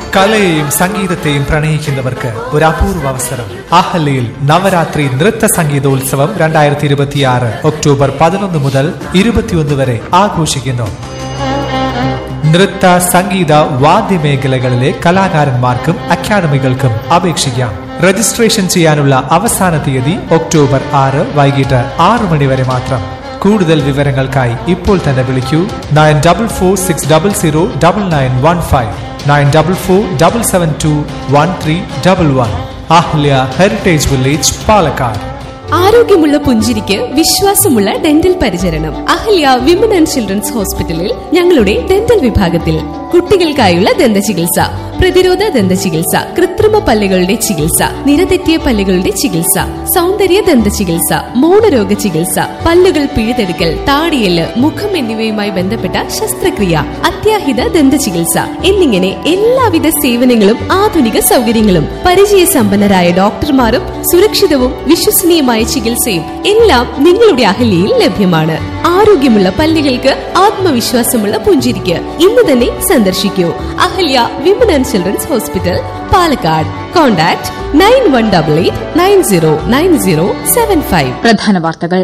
കലയെയും സംഗീതത്തെയും പ്രണയിക്കുന്നവർക്ക് ഒരു അപൂർവ അവസരം അഹല്യയിൽ നവരാത്രി നൃത്ത സംഗീതോത്സവം രണ്ടായിരത്തി ഇരുപത്തിയാറ് ഒക്ടോബർ പതിനൊന്ന് മുതൽ ഇരുപത്തിയൊന്ന് വരെ ആഘോഷിക്കുന്നു നൃത്ത സംഗീത വാദ്യമേഖലകളിലെ കലാകാരന്മാർക്കും അക്കാദമികൾക്കും അപേക്ഷിക്കാം രജിസ്ട്രേഷൻ ചെയ്യാനുള്ള അവസാന തീയതി ഒക്ടോബർ ആറ് വൈകിട്ട് ആറു മണി വരെ മാത്രം കൂടുതൽ വിവരങ്ങൾക്കായി ഇപ്പോൾ തന്നെ വിളിക്കൂ nine double four six double zero double nine one five nine double four double seven two one three double one Ahalya heritage village Palakkad ആരോഗ്യമുള്ള പുഞ്ചിരിക്ക് വിശ്വാസമുള്ള ഡെന്റൽ പരിചരണം അഹല്യ വിമൻ ആൻഡ് ചിൽഡ്രൻസ് ഹോസ്പിറ്റലിൽ ഞങ്ങളുടെ ഡെന്റൽ വിഭാഗത്തിൽ കുട്ടികൾക്കായുള്ള ദന്ത ചികിത്സ പ്രതിരോധ ദന്ത ചികിത്സ കൃത്രിമ പല്ലുകളുടെ ചികിത്സ നിരതെറ്റിയ പല്ലുകളുടെ ചികിത്സ സൗന്ദര്യ ദന്ത ചികിത്സ മൗനരോഗ ചികിത്സ പല്ലുകൾ പിഴുതെടുക്കൽ താടിയല് മുഖം എന്നിവയുമായി ബന്ധപ്പെട്ട ശസ്ത്രക്രിയ അത്യാഹിത ദന്ത ചികിത്സ എന്നിങ്ങനെ എല്ലാവിധ സേവനങ്ങളും ആധുനിക സൗകര്യങ്ങളും പരിചയസമ്പന്നരായ ഡോക്ടർമാരും സുരക്ഷിതവും വിശ്വസനീയമായ ചികിത്സയും എല്ലാം നിങ്ങളുടെ അഹല്യയിൽ ലഭ്യമാണ് ആരോഗ്യമുള്ള പല്ലുകൾക്ക് ആത്മവിശ്വാസമുള്ള പുഞ്ചിരിക്ക് ഇന്ന് തന്നെ സന്ദർശിക്കൂ Ahalya women and children's hospital Palakkad contact nine one double eight nine zero nine zero seven five പ്രധാന വാർത്തകൾ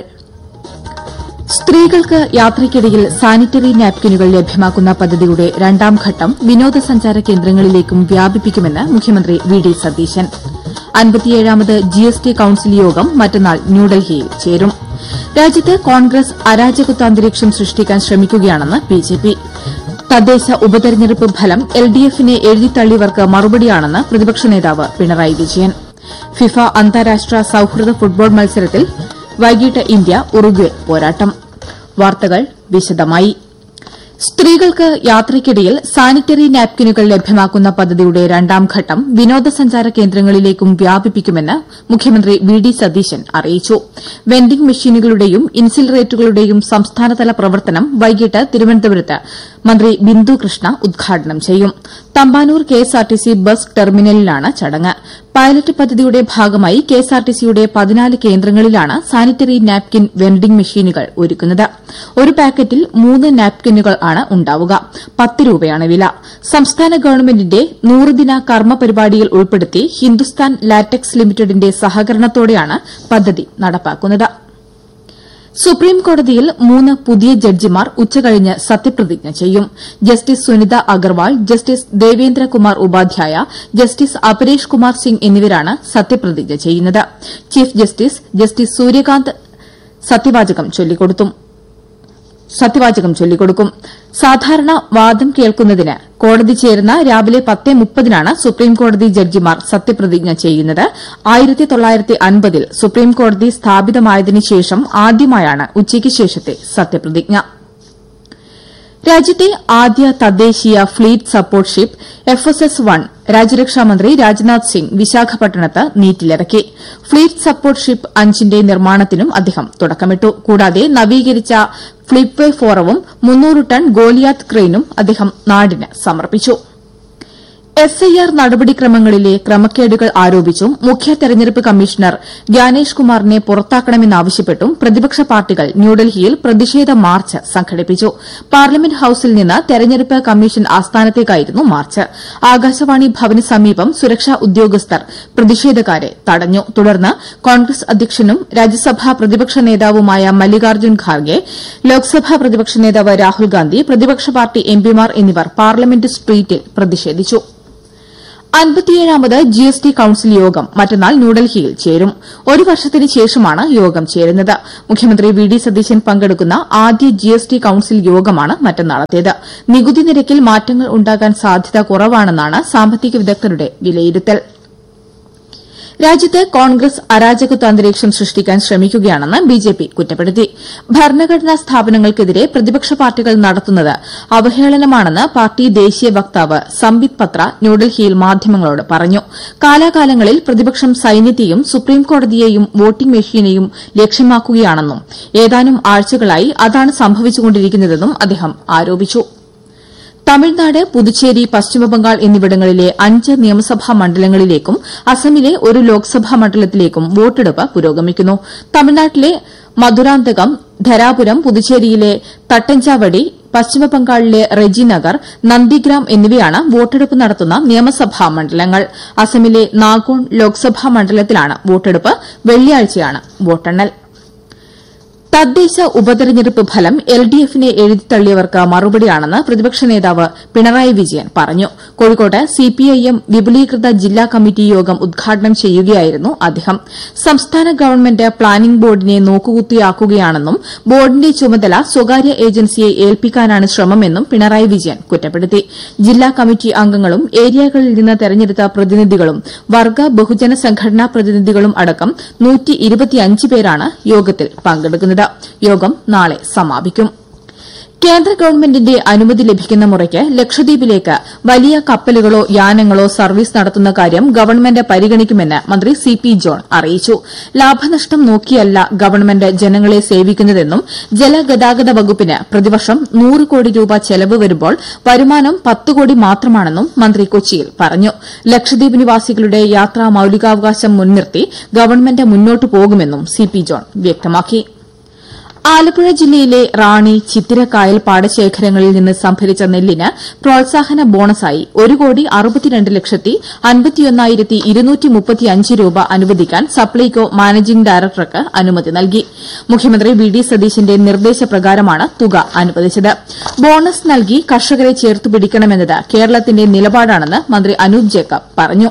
സ്ത്രീകൾക്ക് യാത്രയ്ക്കിടയിൽ സാനിറ്ററി നാപ്കിനുകൾ ലഭ്യമാക്കുന്ന പദ്ധതിയുടെ രണ്ടാം ഘട്ടം വിനോദസഞ്ചാര കേന്ദ്രങ്ങളിലേക്കും വ്യാപിപ്പിക്കുമെന്ന് മുഖ്യമന്ത്രി വി ഡി സതീശൻ അൻപത്തിയേഴാമത് ജി എസ് ടി കൌൺസിൽ യോഗം മറ്റന്നാൾ ന്യൂഡൽഹിയിൽ ചേരും രാജ്യത്ത് കോൺഗ്രസ് അരാജകത്വാന്തരീക്ഷം സൃഷ്ടിക്കാൻ ശ്രമിക്കുകയാണെന്ന് ബിജെപി തദ്ദേശ ഉപതെരഞ്ഞെടുപ്പ് ഫലം എൽ ഡി എഫിനെ എഴുതിത്തള്ളിയവർക്ക് മറുപടിയാണെന്ന് പ്രതിപക്ഷ നേതാവ് പിണറായി വിജയൻ ഫിഫ അന്താരാഷ്ട്ര സൌഹൃദ ഫുട്ബോൾ മത്സരത്തിൽ വൈകിട്ട് ഇന്ത്യ ഉറുഗ്വെ പോരാട്ടം വാർത്തകൾ വിശദമായി സ്ത്രീകൾക്ക് യാത്രയ്ക്കിടയിൽ സാനിറ്ററി നാപ്കിനുകൾ ലഭ്യമാക്കുന്ന പദ്ധതിയുടെ രണ്ടാം ഘട്ടം വിനോദസഞ്ചാര കേന്ദ്രങ്ങളിലേക്കും വ്യാപിപ്പിക്കുമെന്ന് മുഖ്യമന്ത്രി വി ഡി സതീശൻ അറിയിച്ചു വെൻഡിംഗ് മെഷീനുകളുടെയും ഇൻസിലറേറ്ററുകളുടെയും സംസ്ഥാനതല പ്രവർത്തനം വൈകിട്ട് തിരുവനന്തപുരത്ത് മന്ത്രി ബിന്ദു കൃഷ്ണ ഉദ്ഘാടനം ചെയ്യും തമ്പാനൂർ കെഎസ്ആർടിസി ബസ് ടെർമിനലിലാണ് ചടങ്ങ് പൈലറ്റ് പദ്ധതിയുടെ ഭാഗമായി കെഎസ്ആർടിസിയുടെ പതിനാല് കേന്ദ്രങ്ങളിലാണ് സാനിറ്ററി നാപ്കിൻ വെൻഡിംഗ് മെഷീനുകൾ ഒരുക്കുന്നത് ഒരു പാക്കറ്റിൽ മൂന്ന് നാപ്കിനുകൾ ആണ് ഉണ്ടാവുക പത്ത് രൂപയാണ് വില സംസ്ഥാന ഗവൺമെന്റിന്റെ നൂറുദിന കർമ്മ പരിപാടിയിൽ ഉൾപ്പെടുത്തി ഹിന്ദുസ്ഥാൻ ലാറ്റക്സ് ലിമിറ്റഡിന്റെ സഹകരണത്തോടെയാണ് പദ്ധതി നടപ്പാക്കുന്നത് സുപ്രീം കോടതിയിൽ മൂന്ന് പുതിയ ജഡ്ജിമാർ ഉച്ചകഴിഞ്ഞ് സത്യപ്രതിജ്ഞ ചെയ്യും justice Sunita Agarwal justice Devendrakumar Upadhyaya justice Aparesh Kumar Singh എന്നിവരാണ് സത്യപ്രതിജ്ഞ ചെയ്യുന്നത് ചീഫ് ജസ്റ്റിസ് ജസ്റ്റിസ് സൂര്യകാന്ത് സത്യവാചകം ചൊല്ലിക്കൊടുത്തു സത്യവാചകം ചൊല്ലിക്കൊടുക്കും സാധാരണ വാദം കേൾക്കുന്നതിന് കോടതി ചേരുന്ന രാവിലെ പത്ത് മുപ്പതിനാണ് സുപ്രീംകോടതി ജഡ്ജിമാർ സത്യപ്രതിജ്ഞ ചെയ്യുന്നത് ആയിരത്തി തൊള്ളായിരത്തി അൻപതിൽ സുപ്രീംകോടതി സ്ഥാപിതമായതിനു ശേഷം ആദ്യമായാണ് ഉച്ചയ്ക്ക് ശേഷത്തെ സത്യപ്രതിജ്ഞ രാജ്യത്തെ ആദ്യ തദ്ദേശീയ fleet support ship F S S one രാജ്യരക്ഷാമന്ത്രി രാജ്നാഥ് സിംഗ് വിശാഖപട്ടണത്ത് നീറ്റിലിറക്കി ഫ്ലീറ്റ് സപ്പോർട്ട് ഷിപ്പ് അഞ്ചിന്റെ നിർമ്മാണത്തിനും അദ്ദേഹം തുടക്കമിട്ടു കൂടാതെ നവീകരിച്ച ഫ്ലിപ്വേ ഫോറവും മുന്നൂറ് ടൺ ഗോലിയാത്ത് ക്രെയിനും അദ്ദേഹം നാടിന് സമർപ്പിച്ചു എസ് ഐ ആർ നടപടിക്രമങ്ങളിലെ ക്രമക്കേടുകൾ ആരോപിച്ചും മുഖ്യ തെരഞ്ഞെടുപ്പ് കമ്മീഷണർ ജ്ഞാനേഷ് കുമാറിനെ പുറത്താക്കണമെന്നാവശ്യപ്പെട്ടും പ്രതിപക്ഷ പാർട്ടികൾ ന്യൂഡൽഹിയിൽ പ്രതിഷേധ മാർച്ച് സംഘടിപ്പിച്ചു പാർലമെന്റ് ഹൌസിൽ നിന്ന് തെരഞ്ഞെടുപ്പ് കമ്മീഷൻ ആസ്ഥാനത്തേക്കായിരുന്നു മാർച്ച് ആകാശവാണി ഭവന് സമീപം സുരക്ഷാ ഉദ്യോഗസ്ഥർ പ്രതിഷേധക്കാരെ തടഞ്ഞു തുടർന്ന് കോൺഗ്രസ് അധ്യക്ഷനും രാജ്യസഭാ പ്രതിപക്ഷ നേതാവുമായ മല്ലികാർജ്ജുൻ ഖാർഗെ ലോക്സഭാ പ്രതിപക്ഷ നേതാവ് രാഹുൽ ഗാന്ധി പ്രതിപക്ഷ പാർട്ടി എംപിമാർ എന്നിവർ പാർലമെന്റ് സ്ട്രീറ്റിൽ പ്രതിഷേധിച്ചു അൻപത്തിയേഴാമത് ജി എസ് ടി കൌൺസിൽ യോഗം മറ്റന്നാൾ ന്യൂഡൽഹിയിൽ ചേരും ഒരു വർഷത്തിന് ശേഷമാണ് യോഗം ചേരുന്നത് മുഖ്യമന്ത്രി വി ഡി സതീശൻ പങ്കെടുക്കുന്ന ആദ്യ ജി എസ് ടി കൌൺസിൽ യോഗമാണ് മറ്റന്നാളത്തേത് നികുതി നിരക്കിൽ മാറ്റങ്ങൾ ഉണ്ടാകാൻ സാധ്യത കുറവാണെന്നാണ് സാമ്പത്തിക വിദഗ്ധരുടെ വിലയിരുത്തൽ രാജ്യത്ത് കോൺഗ്രസ് അരാജകത്വ അന്തരീക്ഷം സൃഷ്ടിക്കാൻ ശ്രമിക്കുകയാണെന്ന് ബിജെപി കുറ്റപ്പെടുത്തി ഭരണഘടനാ സ്ഥാപനങ്ങൾക്കെതിരെ പ്രതിപക്ഷ പാർട്ടികൾ നടത്തുന്നത് അവഹേളനമാണെന്ന് പാർട്ടി ദേശീയ വക്താവ് സംബിത് പത്ര ന്യൂഡൽഹിയിൽ മാധ്യമങ്ങളോട് പറഞ്ഞു കാലാകാലങ്ങളിൽ പ്രതിപക്ഷം സൈന്യത്തെയും സുപ്രീംകോടതിയെയും വോട്ടിംഗ് മെഷീനെയും ലക്ഷ്യമാക്കുകയാണെന്നും ഏതാനും ആഴ്ചകളായി അതാണ് സംഭവിച്ചുകൊണ്ടിരിക്കുന്നതെന്നും അദ്ദേഹം ആരോപിച്ചു തമിഴ്നാട് പുതുച്ചേരി പശ്ചിമബംഗാൾ എന്നിവിടങ്ങളിലെ അഞ്ച് നിയമസഭാ മണ്ഡലങ്ങളിലേക്കും അസമിലെ ഒരു ലോക്സഭാ മണ്ഡലത്തിലേക്കും വോട്ടെടുപ്പ് പുരോഗമിക്കുന്നു തമിഴ്നാട്ടിലെ മധുരാന്തകം ധരാപുരം പുതുച്ചേരിയിലെ തട്ടഞ്ചാവടി പശ്ചിമബംഗാളിലെ റെജിനഗർ നന്ദിഗ്രാം എന്നിവയാണ് വോട്ടെടുപ്പ് നടത്തുന്ന നിയമസഭാ മണ്ഡലങ്ങൾ അസമിലെ നാഗോൺ ലോക്സഭാ മണ്ഡലത്തിലാണ് വോട്ടെടുപ്പ് വെള്ളിയാഴ്ചയാണ് വോട്ടെണ്ണൽ തദ്ദേശ ഉപതെരഞ്ഞെടുപ്പ് ഫലം എൽ ഡി എഫിനെ എഴുതിത്തള്ളിയവർക്ക് മറുപടിയാണെന്ന് പ്രതിപക്ഷ നേതാവ് പിണറായി വിജയൻ പറഞ്ഞു കോഴിക്കോട്ട് സിപിഐഎം വിപുലീകൃത ജില്ലാ കമ്മിറ്റി യോഗം ഉദ്ഘാടനം ചെയ്യുകയായിരുന്നു അദ്ദേഹം സംസ്ഥാന ഗവൺമെന്റ് പ്ലാനിംഗ് ബോർഡിനെ നോക്കുകുത്തിയാക്കുകയാണെന്നും ബോർഡിന്റെ ചുമതല സ്വകാര്യ ഏജൻസിയെ ഏൽപ്പിക്കാനാണ് ശ്രമമെന്നും പിണറായി വിജയൻ കുറ്റപ്പെടുത്തി ജില്ലാ കമ്മിറ്റി അംഗങ്ങളും ഏരിയകളിൽ നിന്ന് തെരഞ്ഞെടുത്ത പ്രതിനിധികളും വർഗ ബഹുജന സംഘടനാ പ്രതിനിധികളും അടക്കം പേരാണ് യോഗത്തിൽ പങ്കെടുക്കുന്നത് യോഗം നാളെ സമാപിക്കും കേന്ദ്ര ഗവൺമെന്റിന്റെ അനുമതി ലഭിക്കുന്ന മുറയ്ക്ക് ലക്ഷദ്വീപിലേക്ക് വലിയ കപ്പലുകളോ യാനങ്ങളോ സർവീസ് നടത്തുന്ന കാര്യം ഗവൺമെന്റ് പരിഗണിക്കുമെന്ന് മന്ത്രി സി പി ജോൺ അറിയിച്ചു ലാഭനഷ്ടം നോക്കിയല്ല ഗവൺമെന്റ് ജനങ്ങളെ സേവിക്കുന്നതെന്നും ജലഗതാഗത വകുപ്പിന് പ്രതിവർഷം നൂറ് കോടി രൂപ ചെലവ് വരുമ്പോൾ വരുമാനം പത്ത് കോടി മാത്രമാണെന്നും മന്ത്രി കൊച്ചിയിൽ പറഞ്ഞു ലക്ഷദ്വീപ് നിവാസികളുടെ യാത്രാ മൌലികാവകാശം മുൻനിർത്തി ഗവൺമെന്റ് മുന്നോട്ടു പോകുമെന്നും സി പി ജോൺ വ്യക്തമാക്കി ആലപ്പുഴ ജില്ലയിലെ റാണി ചിത്തിരക്കായൽ പാടശേഖരങ്ങളിൽ നിന്ന് സംഭരിച്ച നെല്ലിന് പ്രോത്സാഹന ബോണസായി ഒരു കോടി അറുപത്തിരണ്ട് ലക്ഷത്തി അൻപത്തിയൊന്നായിരത്തി ഇരുന്നൂറ്റി മുപ്പത്തിയഞ്ച് രൂപ അനുവദിക്കാൻ സപ്ലൈകോ മാനേജിംഗ് ഡയറക്ടർക്ക് അനുമതി നൽകി മുഖ്യമന്ത്രി വി ഡി സതീശന്റെ നിർദ്ദേശപ്രകാരമാണ് തുക അനുവദിച്ചത് ബോണസ് നൽകി കർഷകരെ ചേർത്തുപിടിക്കണമെന്നത് കേരളത്തിന്റെ നിലപാടാണെന്ന് മന്ത്രി അനൂപ് ജേക്കബ് പറഞ്ഞു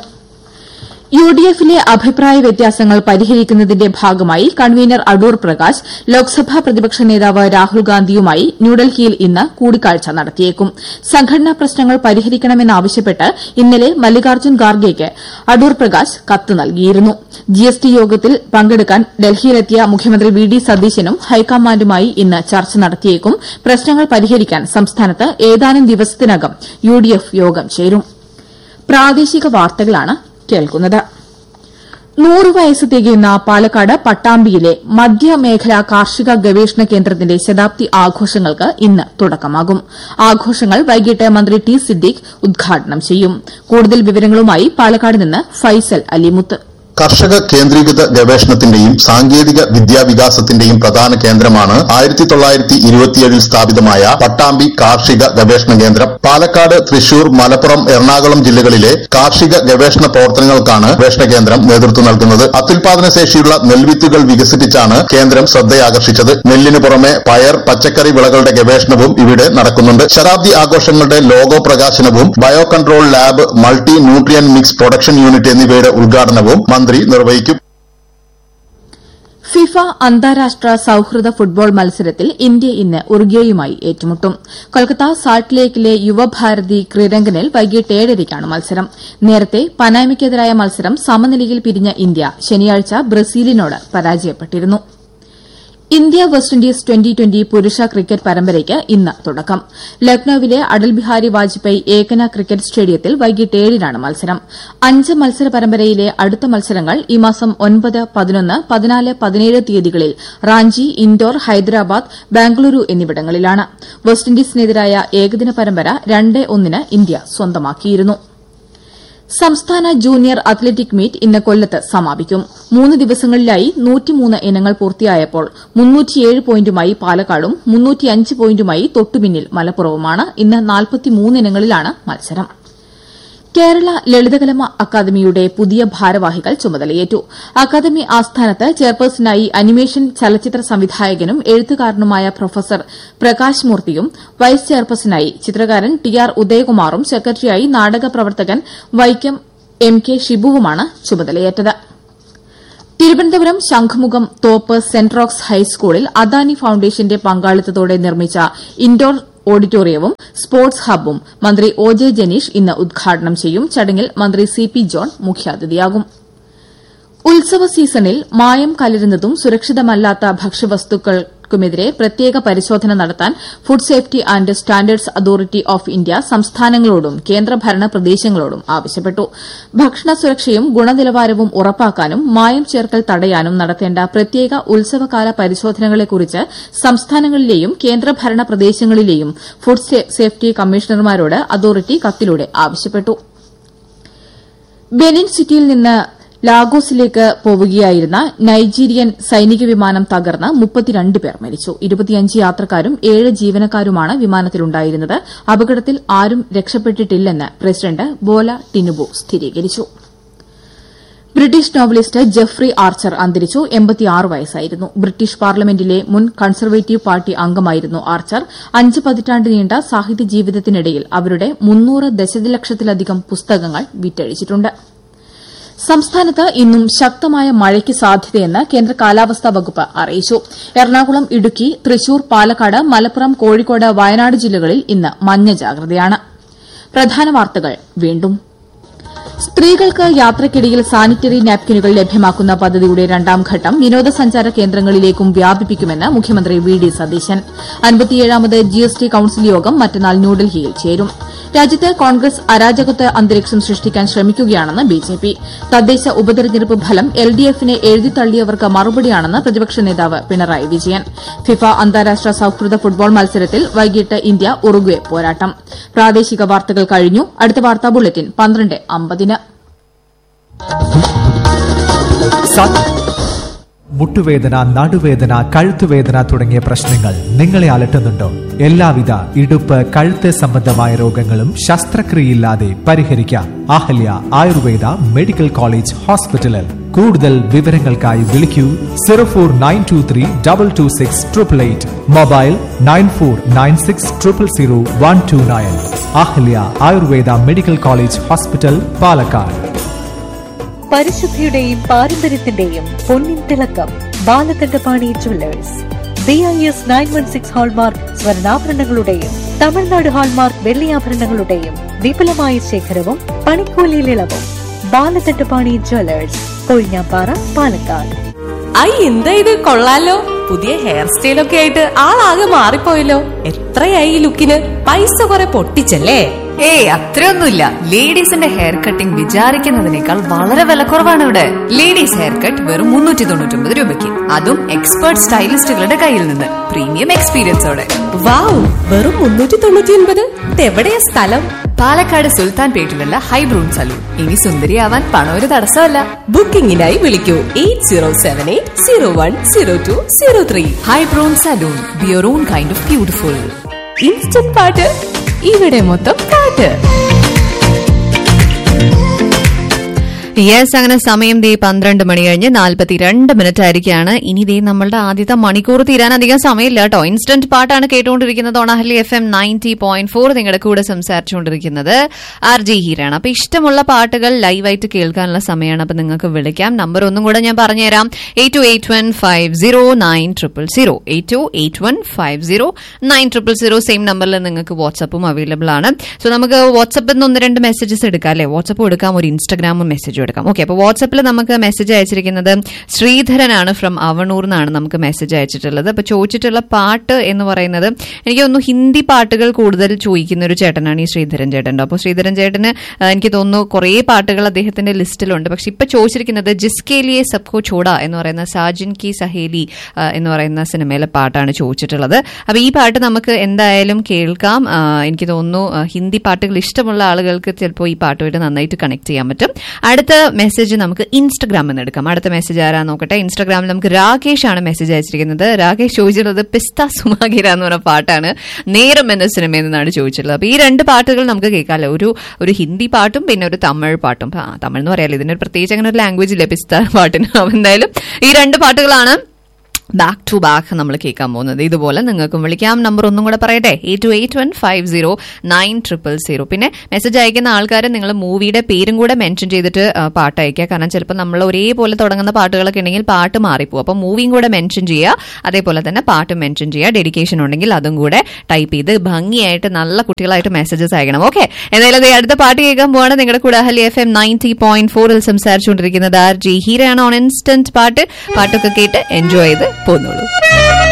യു ഡി എഫിലെ അഭിപ്രായ വ്യത്യാസങ്ങൾ പരിഹരിക്കുന്നതിന്റെ ഭാഗമായി കൺവീനർ അടൂർ പ്രകാശ് ലോക്സഭാ പ്രതിപക്ഷ നേതാവ് രാഹുൽ ഗാന്ധിയുമായി ന്യൂഡൽഹിയിൽ ഇന്ന് കൂടിക്കാഴ്ച നടത്തിയേക്കും സംഘടനാ പ്രശ്നങ്ങൾ പരിഹരിക്കണമെന്നാവശ്യപ്പെട്ട് ഇന്നലെ മല്ലികാർജ്ജുൻ ഖാർഗെയ്ക്ക് അടൂർ പ്രകാശ് കത്ത് നൽകിയിരുന്നു ജിഎസ്ടി യോഗത്തിൽ പങ്കെടുക്കാൻ ഡൽഹിയിലെത്തിയ മുഖ്യമന്ത്രി വി ഡി സതീശനും ഹൈക്കമാൻഡുമായി ഇന്ന് ചർച്ച നടത്തിയേക്കും പ്രശ്നങ്ങൾ പരിഹരിക്കാൻ സംസ്ഥാനത്ത് ഏതാനും ദിവസത്തിനകം യു ഡി എഫ് യോഗം ചേരും പ്രാദേശിക വാർത്തകളാണ് കേൾക്കുന്നത് നൂറ് വയസ്സ് തികയുന്ന പാലക്കാട് പട്ടാമ്പിയിലെ മധ്യമേഖലാ കാർഷിക ഗവേഷണ കേന്ദ്രത്തിന്റെ ശതാബ്ദി ആഘോഷങ്ങൾക്ക് ഇന്ന് തുടക്കമാകും ആഘോഷങ്ങൾ വൈകിട്ട് മന്ത്രി ടി സിദ്ദീഖ് ഉദ്ഘാടനം ചെയ്യും കൂടുതൽ വിവരങ്ങളുമായി പാലക്കാട് നിന്ന് ഫൈസൽ അലിമുത്ത് കർഷക കേന്ദ്രീകൃത ഗവേഷണത്തിന്റെയും സാങ്കേതിക വിദ്യാവികാസത്തിന്റെയും പ്രധാന കേന്ദ്രമാണ് ആയിരത്തി തൊള്ളായിരത്തി ഇരുപത്തിയേഴിൽ സ്ഥാപിതമായ പട്ടാമ്പി കാർഷിക ഗവേഷണ കേന്ദ്രം പാലക്കാട് തൃശൂർ മലപ്പുറം എറണാകുളം ജില്ലകളിലെ കാർഷിക ഗവേഷണ പ്രവർത്തനങ്ങൾക്കാണ് ഗവേഷണ കേന്ദ്രം നേതൃത്വം നൽകുന്നത് അത്യുൽപാദന ശേഷിയുള്ള നെൽവിത്തുകൾ വികസിപ്പിച്ചാണ് കേന്ദ്രം ശ്രദ്ധയാകർഷിച്ചത് നെല്ലിനു പുറമെ പയർ പച്ചക്കറി വിളകളുടെ ഗവേഷണവും ഇവിടെ നടക്കുന്നുണ്ട് ശതാബ്ദി ആഘോഷങ്ങളുടെ ലോഗോ പ്രകാശനവും bio control lab multi nutrient mix production unit എന്നിവയുടെ ഉദ്ഘാടനവും മന്ത്രി നിർവഹിക്കും ഫിഫ അന്താരാഷ്ട്ര സൌഹൃദ ഫുട്ബോൾ മത്സരത്തിൽ ഇന്ത്യ ഇന്ന് ഉറുഗ്വേയുമായി ഏറ്റുമുട്ടും കൊൽക്കത്ത സാൾട്ട് ലേക്കിലെ യുവഭാരതി ക്രീഡങ്കനിൽ വൈകിട്ട് ഏഴരയ്ക്കാണ് മത്സരം നേരത്തെ പനാമയ്ക്കെതിരായ മത്സരം സമനിലയിൽ പിരിഞ്ഞ ഇന്ത്യ ശനിയാഴ്ച ബ്രസീലിനോട് പരാജയപ്പെട്ടിരുന്നു India West Indies twenty twenty പുരുഷ ക്രിക്കറ്റ് പരമ്പരയ്ക്ക് ഇന്ന് തുടക്കം ലക്നൌവിലെ അടൽ ബിഹാരി വാജ്പേയി ഏകന ക്രിക്കറ്റ് സ്റ്റേഡിയത്തിൽ വൈകിട്ട് ഏഴിനാണ് മത്സരം അഞ്ച് മത്സര പരമ്പരയിലെ അടുത്ത മത്സരങ്ങൾ ഈ മാസം ഒൻപത് പതിനൊന്ന് പതിനാല് പതിനേഴ് തീയതികളിൽ റാഞ്ചി ഇൻഡോർ ഹൈദരാബാദ് ബാംഗ്ലൂരു എന്നിവിടങ്ങളിലാണ് വെസ്റ്റ് ഇൻഡീസിനെതിരായ ഏകദിന പരമ്പര രണ്ട് ഒന്നിന് ഇന്ത്യ സ്വന്തമാക്കിയിരുന്നു സംസ്ഥാന ജൂനിയർ അത്ലറ്റിക് മീറ്റ് ഇന്ന് കൊല്ലത്ത് സമാപിക്കും മൂന്ന് ദിവസങ്ങളിലായി നൂറ്റിമൂന്ന് ഇനങ്ങൾ പൂർത്തിയായപ്പോൾ മുന്നൂറ്റിയേഴ് പോയിന്റുമായി പാലക്കാടും മുന്നൂറ്റിയഞ്ച് പോയിന്റുമായി തൊട്ടുപിന്നിൽ മലപ്പുറവുമാണ് ഇന്ന് നാൽപ്പത്തിമൂന്ന് ഇനങ്ങളിലാണ് മത്സരം കേരള ലളിതകലാ അക്കാദമിയുടെ പുതിയ ഭാരവാഹികൾ ചുമതലയേറ്റു അക്കാദമി ആസ്ഥാനത്ത് ചെയർപേഴ്സണായി അനിമേഷൻ ചലച്ചിത്ര സംവിധായകനും എഴുത്തുകാരനുമായ പ്രൊഫസർ പ്രകാശ് മൂർത്തിയും വൈസ് ചെയർപേഴ്സണായി ചിത്രകാരൻ ടി ആർ ഉദയകുമാറും സെക്രട്ടറിയായി നാടക പ്രവർത്തകൻ വൈക്കം എം കെ ഷിബുവുമാണ് ചുമതലയേറ്റത് തിരുവനന്തപുരം ശംഖുമുഖം തോപ്പ് സെന്റ് റോക്സ് ഹൈസ്കൂളിൽ അദാനി ഫൌണ്ടേഷന്റെ പങ്കാളിത്തത്തോടെ നിർമ്മിച്ച ഇൻഡോർ ഓഡിറ്റോറിയവും സ്പോർട്സ് ഹബ്ബും മന്ത്രി ഒ ജെ ജനീഷ് ഇന്ന് ഉദ്ഘാടനം ചെയ്യും ചടങ്ങിൽ മന്ത്രി സി പി ജോൺ മുഖ്യാതിഥിയാകും ഉത്സവ സീസണിൽ മായം കലരുന്നതും സുരക്ഷിതമല്ലാത്ത ഭക്ഷ്യവസ്തുക്കൾക്കുമെതിരെ പ്രത്യേക പരിശോധന നടത്താൻ food safety and standards authority of India സംസ്ഥാനങ്ങളോടും കേന്ദ്രഭരണ പ്രദേശങ്ങളോടും ആവശ്യപ്പെട്ടു ഭക്ഷണ സുരക്ഷയും ഗുണനിലവാരവും ഉറപ്പാക്കാനും മായം ചേർക്കൽ തടയാനും നടത്തേണ്ട പ്രത്യേക ഉത്സവകാല പരിശോധനകളെക്കുറിച്ച് സംസ്ഥാനങ്ങളിലെയും കേന്ദ്രഭരണ പ്രദേശങ്ങളിലെയും ഫുഡ് സേഫ്റ്റി കമ്മീഷണർമാരോട് അതോറിറ്റി കത്തിലൂടെ ആവശ്യപ്പെട്ടു ബെനിൻ സിറ്റിയിൽ നിന്ന് ലാഗോസിലേക്ക് പോവുകയായിരുന്ന നൈജീരിയൻ സൈനിക വിമാനം തകർന്ന് മുപ്പത്തിരണ്ട് പേർ മരിച്ചു ഇരുപത്തിയഞ്ച് യാത്രക്കാരും ഏഴ് ജീവനക്കാരുമാണ് വിമാനത്തിലുണ്ടായിരുന്നത് അപകടത്തിൽ ആരും രക്ഷപ്പെട്ടിട്ടില്ലെന്ന് പ്രസിഡന്റ് ബോല ടിനുബു സ്ഥിരീകരിച്ചു ബ്രിട്ടീഷ് നോവലിസ്റ്റ് ജെഫ്രി ആർച്ചർ അന്തരിച്ചു എൺപത്തിയാറ് വയസ്സായിരുന്നു ബ്രിട്ടീഷ് പാർലമെന്റിലെ മുൻ കൺസർവേറ്റീവ് പാർട്ടി അംഗമായിരുന്നു ആർച്ചർ അഞ്ച് പതിറ്റാണ്ട് നീണ്ട സാഹിത്യ ജീവിതത്തിനിടയിൽ അവരുടെ മുന്നൂറ് ദശലക്ഷത്തിലധികം പുസ്തകങ്ങൾ വിറ്റഴിച്ചിട്ടുണ്ട് സംസ്ഥാനത്ത് ഇന്നും ശക്തമായ മഴയ്ക്ക് സാധ്യതയെന്ന് കേന്ദ്ര കാലാവസ്ഥാ വകുപ്പ് അറിയിച്ചു എറണാകുളം ഇടുക്കി തൃശൂർ പാലക്കാട് മലപ്പുറം കോഴിക്കോട് വയനാട് ജില്ലകളിൽ ഇന്ന് മഞ്ഞ ജാഗ്രതയാണ് പ്രധാന വാർത്തകൾ വീണ്ടും സ്ത്രീകൾക്ക് യാത്രയ്ക്കിടയിൽ സാനിറ്ററി നാപ്കിനുകൾ ലഭ്യമാക്കുന്ന പദ്ധതിയുടെ രണ്ടാം ഘട്ടം വിനോദസഞ്ചാര കേന്ദ്രങ്ങളിലേക്കും വ്യാപിപ്പിക്കുമെന്ന് മുഖ്യമന്ത്രി വി ഡി സതീശൻ അൻപത്തിയേഴാമത് ജിഎസ്ടി കൌൺസിൽ യോഗം മറ്റന്നാൾ ന്യൂഡൽഹിയിൽ ചേരും രാജ്യത്ത് കോൺഗ്രസ് അരാജകത്വ അന്തരീക്ഷം സൃഷ്ടിക്കാൻ ശ്രമിക്കുകയാണെന്ന് ബിജെപി തദ്ദേശ ഉപതെരഞ്ഞെടുപ്പ് ഫലം എൽഡിഎഫിനെ എഴുതിത്തള്ളിയവർക്ക് മറുപടിയാണെന്ന് പ്രതിപക്ഷ നേതാവ് പിണറായി വിജയൻ ഫിഫ അന്താരാഷ്ട്ര സൌഹൃദ ഫുട്ബോൾ മത്സരത്തിൽ വൈകിട്ട് ഇന്ത്യ ഉറുഗ്വെ പോരാട്ടം പ്രാദേശിക വാർത്തകൾ കഴിഞ്ഞു അടുത്ത വാർത്താ ബുള്ളറ്റിൻ പന്ത്രണ്ട് അമ്പതിന് സ- മുട്ടുവേദന നടുവേദന കഴുത്തുവേദന തുടങ്ങിയ പ്രശ്നങ്ങൾ നിങ്ങളെ അലട്ടുന്നുണ്ടോ എല്ലാവിധ ഇടുപ്പ് കഴുത്ത് സംബന്ധമായ രോഗങ്ങളും ശസ്ത്രക്രിയയില്ലാതെ പരിഹരിക്കാം അഹല്യ ആയുർവേദ മെഡിക്കൽ കോളേജ് ഹോസ്പിറ്റലിൽ കൂടുതൽ വിവരങ്ങൾക്കായി വിളിക്കൂ zero four nine two three double two six triple eight mobile nine four nine six triple zero one two nine Ahalya Ayurveda medical college hospital Palakkad പരിശുദ്ധിയുടെയും പാരമ്പര്യത്തിന്റെയും പൊന്നിൻ തിളക്കം Balakandapani jewellers B I S nine one six hallmark സ്വർണ്ണാഭരണങ്ങളുടെയും Tamilnadu hallmark വെള്ളിയാഭരണങ്ങളുടെയും വിപുലമായ ശേഖരവും പണിക്കൂലിയിൽ ഇളവും ബാലകണ്ഠപാണി ജുവല്ലേഴ്സ് കൊഴിഞ്ഞാപ്പാറ പാലക്കാട് ഐ എന്താ ഇത് കൊള്ളാലോ പുതിയ ഹെയർ സ്റ്റൈലൊക്കെ ആയിട്ട് ആളാകെ മാറിപ്പോയല്ലോ എത്രയായി ഈ ലുക്കിന് പൈസ കുറെ പൊട്ടിച്ചല്ലേ ഏയ് അത്രയൊന്നുമില്ല ലേഡീസിന്റെ ഹെയർ കട്ടിംഗ് വിചാരിക്കുന്നതിനേക്കാൾ വളരെ വിലക്കുറവാണ് ഇവിടെ ലേഡീസ് ഹെയർ കട്ട് വെറും മുന്നൂറ്റി തൊണ്ണൂറ്റി ഒമ്പത് രൂപയ്ക്ക് അതും എക്സ്പേർട്ട് സ്റ്റൈലിസ്റ്റുകളുടെ കയ്യിൽ നിന്ന് പ്രീമിയം എക്സ്പീരിയൻസോടെ വാവ് വെറും മുന്നൂറ്റി തൊണ്ണൂറ്റി ഒൻപത് എവിടെയാ സ്ഥലം പാലക്കാട് സുൽത്താൻ പേട്ടിലുള്ള ഹൈബ്രൂൺ സലൂൺ ഇനി സുന്ദരിയാവാൻ പണം ഒരു തടസ്സമല്ല ബുക്കിംഗിനായി വിളിക്കൂ eight zero seven eight zero one zero two zero three ഹൈബ്രൂൺ salon bear on kind of beautiful instant പാട്ട് ഇവിടെ മൊത്തം പാട്ട് യെസ് അങ്ങനെ സമയം ദേ പന്ത്രണ്ട് മണി കഴിഞ്ഞ് നാല്പത്തിരണ്ട് മിനിറ്റ് ആയിരിക്കാണ് ഇനി ദേ നമ്മളുടെ ആദ്യത്തെ മണിക്കൂർ തീരാൻ അധികം സമയമില്ല കേട്ടോ ഇൻസ്റ്റന്റ് പാട്ടാണ് കേട്ടുകൊണ്ടിരിക്കുന്നത് ഓണഹല്ലി F M ninety point four നിങ്ങളുടെ കൂടെ സംസാരിച്ചുകൊണ്ടിരിക്കുന്നത് ആർ ജി ഹീരാണ് അപ്പൊ ഇഷ്ടമുള്ള പാട്ടുകൾ ലൈവായിട്ട് കേൾക്കാനുള്ള സമയമാണ് അപ്പൊ നിങ്ങൾക്ക് വിളിക്കാം നമ്പർ ഒന്നും കൂടെ ഞാൻ പറഞ്ഞുതരാം eight two eight one five zero nine triple zero eight two eight one five zero nine triple zero same നമ്പറിൽ നിങ്ങൾക്ക് വാട്സപ്പും അവൈലബിൾ ആണ് സോ നമുക്ക് വാട്സപ്പിൽ നിന്ന് ഒന്ന് രണ്ട് മെസ്സേജസ് എടുക്കാം അല്ലെ വാട്സപ്പ് എടുക്കാം ഒരു ഇൻസ്റ്റാഗ്രാമും മെസ്സേജ് എടുക്കാം ഓക്കെ അപ്പോൾ വാട്സപ്പിൽ നമുക്ക് മെസ്സേജ് അയച്ചിരിക്കുന്നത് ശ്രീധരനാണ് ഫ്രം അവണൂർ എന്നാണ് നമുക്ക് മെസ്സേജ് അയച്ചിട്ടുള്ളത് അപ്പോൾ ചോദിച്ചിട്ടുള്ള പാട്ട് എന്ന് പറയുന്നത് എനിക്ക് തോന്നുന്നു ഹിന്ദി പാട്ടുകൾ കൂടുതൽ ചോദിക്കുന്ന ഒരു ചേട്ടനാണ് ഈ ശ്രീധരൻ ചേട്ടൻ അപ്പോൾ ശ്രീധരൻ ചേട്ടന് ആ, എനിക്ക് തോന്നുന്നു കുറേ പാട്ടുകൾ അദ്ദേഹത്തിന്റെ ലിസ്റ്റിലുണ്ട് പക്ഷെ ഇപ്പൊ ചോദിച്ചിരിക്കുന്നത് ജിസ്കേലിയെ സബ്കോ ചോട എന്ന് പറയുന്ന സാജിൻ കി സഹേലി ആ, എന്ന് പറയുന്ന സിനിമയിലെ പാട്ടാണ് ചോദിച്ചിട്ടുള്ളത് അപ്പൊ ഈ പാട്ട് നമുക്ക് എന്തായാലും കേൾക്കാം ആ, എനിക്ക് തോന്നുന്നു ആ, ഹിന്ദി പാട്ടുകൾ ഇഷ്ടമുള്ള ആളുകൾക്ക് ചിലപ്പോൾ ഈ പാട്ടുമായിട്ട് നന്നായിട്ട് കണക്ട് ചെയ്യാൻ പറ്റും അടുത്ത മെസ്സേജ് നമുക്ക് ഇൻസ്റ്റഗ്രാമിൽ നിന്ന് എടുക്കാം അടുത്ത മെസ്സേജ് ആരാ നോക്കട്ടെ ഇൻസ്റ്റഗ്രാമിൽ നമുക്ക് രാകേഷ് ആണ് മെസ്സേജ് അയച്ചിരിക്കുന്നത് രാകേഷ് ചോദിച്ചിട്ടുള്ളത് പിസ്ത സുമാകിര എന്ന് പറഞ്ഞ പാട്ടാണ് നേരം എന്ന സിനിമയിൽ നിന്നാണ് ചോദിച്ചിട്ടുള്ളത് അപ്പൊ ഈ രണ്ട് പാട്ടുകൾ നമുക്ക് കേൾക്കാമല്ലോ ഒരു ഒരു ഹിന്ദി പാട്ടും പിന്നെ ഒരു തമിഴ് പാട്ടും ആ, തമിഴ് എന്ന് പറയാലോ ഇതിനൊരു പ്രത്യേകിച്ച് അങ്ങനെ ഒരു ലാംഗ്വേജ് ഇല്ല പിസ്ത പാട്ടിന് അപ്പൊ എന്തായാലും ഈ രണ്ട് പാട്ടുകളാണ് ബാക്ക് ടു ബാക്ക് നമ്മൾ കേൾക്കാൻ പോകുന്നത് ഇതുപോലെ നിങ്ങൾക്കും വിളിക്കാം നമ്പർ ഒന്നും കൂടെ പറയട്ടെ eight two eight one five zero nine triple zero പിന്നെ മെസ്സേജ് അയക്കുന്ന ആൾക്കാർ നിങ്ങൾ മൂവിയുടെ പേരും കൂടെ മെൻഷൻ ചെയ്തിട്ട് ആ, പാട്ട് അയക്കുക കാരണം ചിലപ്പോൾ നമ്മൾ ഒരേപോലെ തുടങ്ങുന്ന പാട്ടുകളൊക്കെ ഉണ്ടെങ്കിൽ പാട്ട് മാറിപ്പോകും അപ്പോൾ മൂവിയും കൂടെ മെൻഷൻ ചെയ്യുക അതേപോലെ തന്നെ പാട്ട് മെൻഷൻ ചെയ്യുക ഡെഡിക്കേഷൻ ഉണ്ടെങ്കിൽ അതും കൂടെ ടൈപ്പ് ചെയ്ത് ഭംഗിയായിട്ട് നല്ല കുട്ടികളായിട്ട് മെസ്സേജസ് അയക്കണം ഓക്കെ എന്തായാലും ദേ അടുത്ത പാട്ട് കേൾക്കാൻ പോവാണ് നിങ്ങളുടെ കൂടെ അഹലി എഫ് എം നയൻറ്റി പോയിന്റ് ഫോറിൽ സംസാരിച്ചുകൊണ്ടിരിക്കുന്നത് ആർ ജി ഹീരയാണ് ഓൺ ഇൻസ്റ്റന്റ് പാട്ട് പാട്ടൊക്കെ കേട്ട് എൻജോയ് ചെയ്ത് പോന്നോളൂ